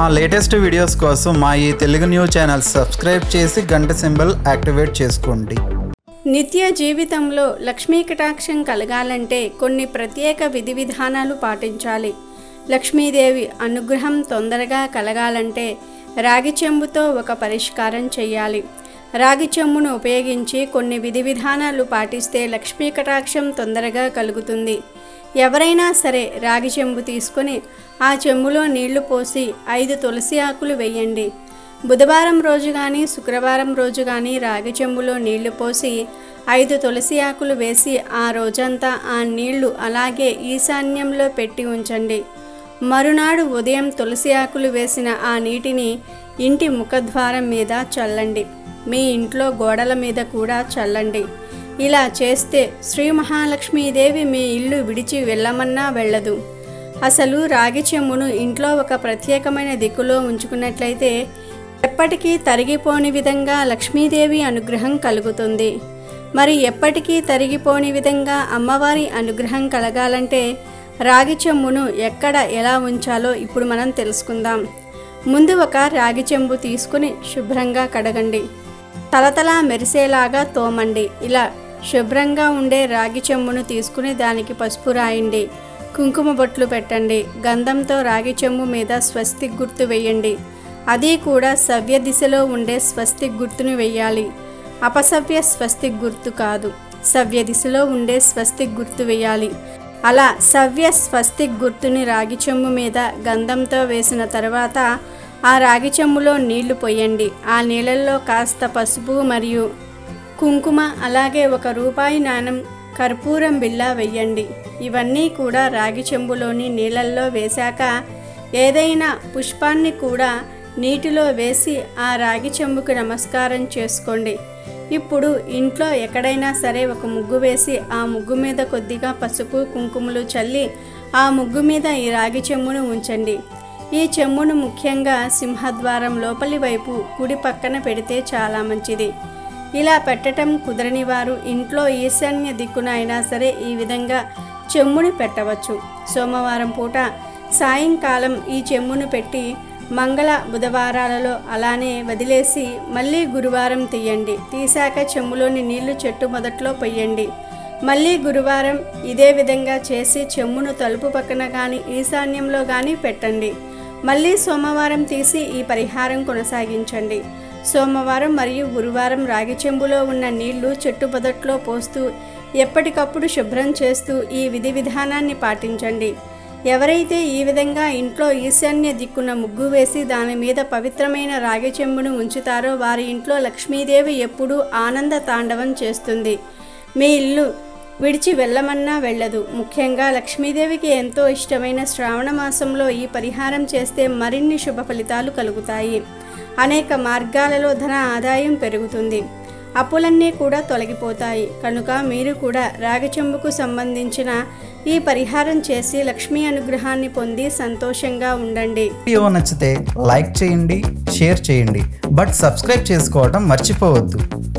మా latest videos కోసం మా ఈ తెలుగు న్యూస్ ఛానల్ సబ్స్క్రైబ్ చేసి గంట సింబల్ యాక్టివేట్ చేసుకోండి నిత్య జీవితంలో లక్ష్మీ కటాక్షం కలగాలంటే కొన్ని ప్రత్యేక విధి విధానాలు పాటించాలి లక్ష్మీదేవి అనుగ్రహం తొందరగా కలగాలంటే రాగి చెంబుతో ఒక పరిష్కారం చేయాలి రాగి చెంబును ఉపయోగించి కొన్ని విధి విధానాలు పాటిస్తే లక్ష్మీ కటాక్షం తొందరగా కలుగుతుంది ఎవరైనా సరే రాగి చెంబు తీసుకొని ఆ చెంబులో నీళ్లు పోసి ఐదు తులసి ఆకులు వేయండి బుధవారం రోజు కానీ శుక్రవారం రోజు కానీ రాగి చెంబులో నీళ్లు పోసి ఐదు తులసి ఆకులు వేసి ఆ రోజంతా ఆ నీళ్లు అలాగే ఈశాన్యంలో పెట్టి ఉంచండి మరునాడు ఉదయం తులసి ఆకులు వేసిన ఆ నీటిని ఇంటి ముఖద్వారం మీద చల్లండి మీ ఇంట్లో గోడల మీద కూడా చల్లండి ఇలా చేస్తే శ్రీ మహాలక్ష్మీదేవి మీ ఇల్లు విడిచి వెళ్ళమన్నా వెళ్ళదు అసలు రాగి చెమ్మును ఇంట్లో ఒక ప్రత్యేకమైన దిక్కులో ఉంచుకున్నట్లయితే ఎప్పటికీ తరిగిపోని విధంగా లక్ష్మీదేవి అనుగ్రహం కలుగుతుంది మరి ఎప్పటికీ తరిగిపోని విధంగా అమ్మవారి అనుగ్రహం కలగాలంటే రాగి చెంబును ఎక్కడ ఎలా ఉంచాలో ఇప్పుడు మనం తెలుసుకుందాం ముందు ఒక రాగి చెంబు తీసుకుని శుభ్రంగా కడగండి తలతలా మెరిసేలాగా తోమండి ఇలా శుభ్రంగా ఉండే రాగి చెంబును తీసుకుని దానికి పసుపు రాయండి కుంకుమ బొట్లు పెట్టండి గంధంతో రాగి చెంబు మీద స్వస్తిక్ గుర్తు వేయండి అది కూడా సవ్య దిశలో ఉండే స్వస్తిక్ గుర్తును వేయాలి అపసవ్య స్వస్తిక్ గుర్తు కాదు సవ్య దిశలో ఉండే స్వస్తిక్ గుర్తు వేయాలి అలా సవ్య స్వస్తిక్ గుర్తుని రాగి చెంబు మీద గంధంతో వేసిన తర్వాత ఆ రాగి చెంబులో నీళ్లు పోయండి ఆ నీళ్ళల్లో కాస్త పసుపు మరియు కుంకుమ అలాగే ఒక రూపాయి నాణం కర్పూరం బిళ్ళ వెయ్యండి ఇవన్నీ కూడా రాగి చెంబులోని నీళ్ళల్లో వేశాక ఏదైనా పుష్పాన్ని కూడా నీటిలో వేసి ఆ రాగి చెంబుకు నమస్కారం చేసుకోండి ఇప్పుడు ఇంట్లో ఎక్కడైనా సరే ఒక ముగ్గు వేసి ఆ ముగ్గు మీద కొద్దిగా పసుపు కుంకుమలు చల్లి ఆ ముగ్గు మీద ఈ రాగి చెంబును ఉంచండి ఈ చెంబును ముఖ్యంగా సింహద్వారం లోపలి వైపు కుడి పక్కన పెడితే చాలా మంచిది ఇలా పెట్టటం కుదరని వారు ఇంట్లో ఈశాన్య దిక్కున అయినా సరే ఈ విధంగా చెమ్ముని పెట్టవచ్చు సోమవారం పూట సాయంకాలం ఈ చెమ్మును పెట్టి మంగళ బుధవారాలలో అలానే వదిలేసి మళ్ళీ గురువారం తీయండి తీశాక చెమ్ములోని నీళ్లు చెట్టు మొదట్లో పొయ్యండి మళ్ళీ గురువారం ఇదే విధంగా చేసి చెమ్మును తలుపు పక్కన కానీ ఈశాన్యంలో కానీ పెట్టండి మళ్ళీ సోమవారం తీసి ఈ పరిహారం కొనసాగించండి సోమవారం మరియు గురువారం రాగి చెంబులో ఉన్న నీళ్లు చెట్టు మొదట్లో పోస్తూ ఎప్పటికప్పుడు శుభ్రం చేస్తూ ఈ విధి విధానాన్ని పాటించండి ఎవరైతే ఈ విధంగా ఇంట్లో ఈశాన్య దిక్కున ముగ్గు వేసి దాని మీద పవిత్రమైన రాగి చెంబును ఉంచుతారో వారి ఇంట్లో లక్ష్మీదేవి ఎప్పుడూ ఆనంద తాండవం చేస్తుంది మీ ఇల్లు విడిచి వెళ్ళమన్నా వెళ్ళదు ముఖ్యంగా లక్ష్మీదేవికి ఎంతో ఇష్టమైన శ్రావణ మాసంలో ఈ పరిహారం చేస్తే మరిన్ని శుభ ఫలితాలు కలుగుతాయి అనేక మార్గాలలో ధన ఆదాయం పెరుగుతుంది అప్పులన్నీ కూడా తొలగిపోతాయి కనుక మీరు కూడా రాగచెంబుకు సంబంధించిన ఈ పరిహారం చేసి లక్ష్మీ అనుగ్రహాన్ని పొంది సంతోషంగా ఉండండి వీడియో నచ్చితే లైక్ చేయండి షేర్ చేయండి బట్ సబ్స్క్రైబ్ చేసుకోవడం మర్చిపోవద్దు